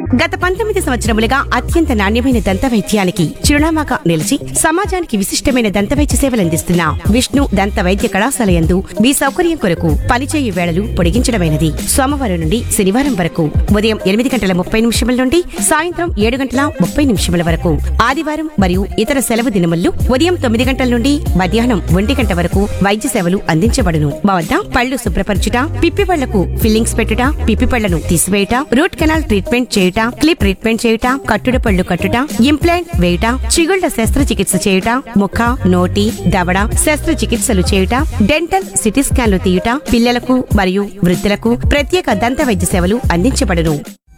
గత పంతొమ్మిది సంవత్సరములుగా అత్యంత నాణ్యమైన దంత వైద్యానికి చిరునామాగా నిలిచి సమాజానికి విశిష్టమైన దంత వైద్య సేవలందిస్తున్న విష్ణు దంత వైద్య కళాశాల యందు మీ సౌకర్యం కొరకు పనిచేయు వేళలు పొడిగించడమైనది సోమవారం నుండి శనివారం వరకు ఉదయం ఎనిమిది గంటల ముప్పై నిమిషముల నుండి సాయంత్రం ఏడు గంటల ముప్పై నిమిషముల వరకు ఆదివారం మరియు ఇతర సెలవు దినముల్లో ఉదయం తొమ్మిది గంటల నుండి మధ్యాహ్నం ఒంటి గంట వరకు వైద్య సేవలు అందించబడును మా వద్ద పళ్ళు శుభ్రపరచుట పిప్పి పళ్లకు ఫిల్లింగ్స్ పెట్టుట పిప్పి పళ్లను తీసివేయుట రూట్ కెనాల్ ట్రీట్మెంట్ చేయుట క్లిప్ ట్రీట్మెంట్ చేయుట కట్టుడు పళ్ళు కట్టుట ఇంప్లాంట్ వేయుట చిగుళ్ల శస్త్రచికిత్స చేయుట ముఖ నోటి దవడ శస్త్రచికిత్సలు చేయుట డెంటల్ సిటీ స్కాన్లు తీయుట పిల్లలకు మరియు వృద్ధులకు ప్రత్యేక దంత వైద్య సేవలు అందించబడును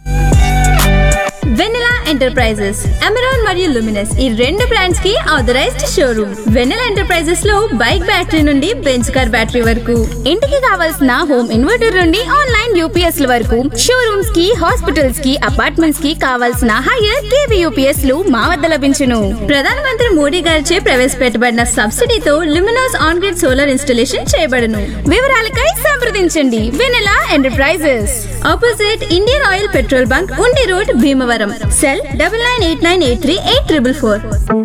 వెన్నెలా ఎంటర్ప్రైజెస్ అమెరాన్ మరియు లుమినస్ ఈ రెండు బ్రాండ్స్ కి ఆథరైజ్డ్ షోరూమ్ వెన్నెలా ఎంటర్ప్రైజెస్ లో బైక్ బ్యాటరీ నుండి బెంచ్ కార్ బ్యాటరీ వరకు ఇంటికి కావాల్సిన హోమ్ ఇన్వర్టర్ నుండి ఆన్లైన్ యూపీఎస్ ల వరకు షోరూమ్స్ కి హాస్పిటల్స్ కి అపార్ట్మెంట్స్ కి కావాల్సిన హైయర్ కేవీ యూపీఎస్ లు మా వద్ద లభించును ప్రధానమంత్రి మోడీ గారిచే ప్రవేశపెట్టబడిన సబ్సిడీతో luminous on grid solar installation చేయబడును వివరాలకై సంప్రదించండి Vennela enterprises opposite Indian oil petrol bunk Undi road Bhimavaram cell double nine eight nine eight three eight triple four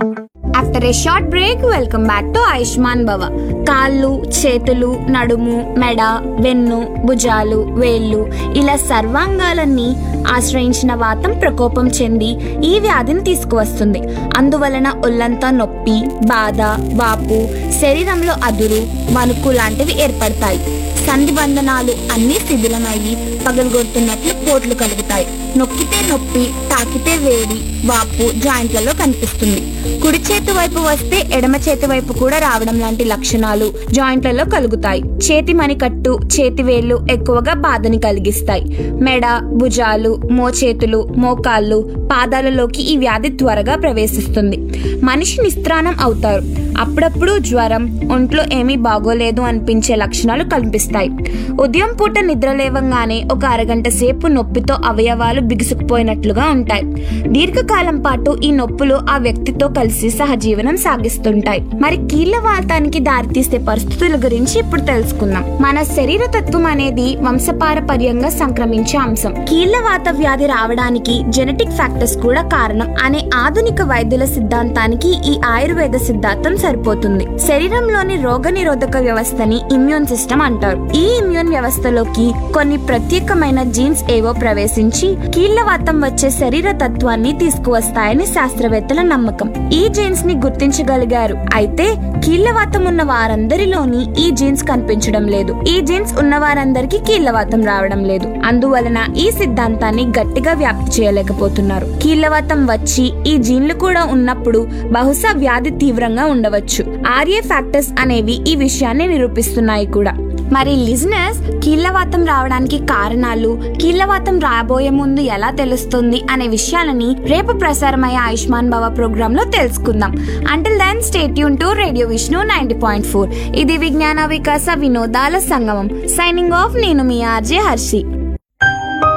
after a short break welcome back to Ayushman Bhava కాళ్ళు చేతులు నడుము మెడ వెన్ను భుజాలు వేళ్ళు ఇలా సర్వాంగాలన్నీ ఆశ్రయించిన వాతం ప్రకోపం చెంది ఈ వ్యాధిని తీసుకువస్తుంది అందువలన ఒళ్ళంతా నొప్పి బాధ వాపు శరీరంలో అదురు వణుకు లాంటివి ఏర్పడతాయి సంధి బంధనాలు అన్నీ శిథిలమయ్యి పగలగొడుతున్నట్లు పోట్లు కలుగుతాయి నొక్కితే నొప్పి తాకితే వేడి వాపు జాయింట్లలో కనిపిస్తుంది కుడి చేతి వైపు వస్తే ఎడమ చేతి వైపు కూడా రావడం లాంటి లక్షణాలు జాయింట్లలో కలుగుతాయి చేతి మణికట్టు చేతి వేళ్లు ఎక్కువగా బాధని కలిగిస్తాయి మెడ భుజాలు మోచేతులు మోకాళ్ళు పాదాలలోకి ఈ వ్యాధి త్వరగా ప్రవేశిస్తుంది మనిషి నిస్త్రాణం అవుతారు అప్పుడప్పుడు జ్వరం ఒంట్లో ఏమీ బాగోలేదు అనిపించే లక్షణాలు కనిపిస్తాయి ఉదయం పూట నిద్ర లేవంగానే ఒక అరగంట సేపు నొప్పితో అవయవాలు బిగుసుకుపోయినట్లుగా ఉంటాయి దీర్ఘకాలం పాటు ఈ నొప్పులు ఆ వ్యక్తితో కలిసి సహజీవనం సాగిస్తుంటాయి మరి కీళ్ల వాతానికి దారితీసే పరిస్థితుల గురించి ఇప్పుడు తెలుసుకుందాం మన శరీర తత్వం అనేది వంశపారపర్యంగా సంక్రమించే అంశం కీళ్ల వాత వ్యాధి రావడానికి జెనెటిక్ ఫ్యాక్టర్స్ కూడా కారణం అనే ఆధునిక వైద్యుల సిద్ధాంతానికి ఈ ఆయుర్వేద సిద్ధాంతం సరిపోతుంది శరీరంలోని రోగ నిరోధక వ్యవస్థని ఇమ్యూన్ సిస్టమ్ అంటారు ఈ ఇమ్యూన్ వ్యవస్థలోకి కొన్ని ప్రత్యేకమైన జీన్స్ ఏవో ప్రవేశించి కీళ్లవాతం వచ్చే శరీర తత్వాన్ని తీసుకువస్తాయని శాస్త్రవేత్తల నమ్మకం ఈ జీన్స్ ని గుర్తించగలిగారు అయితే కీళ్లవాతం ఉన్న వారందరిలోని ఈ జీన్స్ కనిపించడం లేదు ఈ జీన్స్ ఉన్న వారందరికీ కీళ్లవాతం రావడం లేదు అందువలన ఈ సిద్ధాంతాన్ని గట్టిగా వ్యాప్తి చేయలేకపోతున్నారు కీళ్లవాతం వచ్చి ఈ జీన్లు కూడా ఉన్నప్పుడు బహుశా వ్యాధి తీవ్రంగా ఉండవచ్చు ఆర్ఏ ఫ్యాక్టర్స్ అనేవి ఈ విషయాన్ని నిరూపిస్తున్నాయి కూడా మరి లిజినెస్ కీళ్లవాతం రావడానికి కారణాలు కీళ్లవాతం రాబోయే ముందు ఎలా తెలుస్తుంది అనే విషయాలని రేపు ప్రసారమయ్యే ఆయుష్మాన్ భవ ప్రోగ్రామ్ లో తెలుసుకుందాం అంటిల్ దెన్ స్టేట్ యూన్ to radio Vishnu ninety point four ఇది విజ్ఞాన వికాస వినోదాల సంగమం సైనింగ్ ఆఫ్ నేను మీ ఆర్జే హర్షి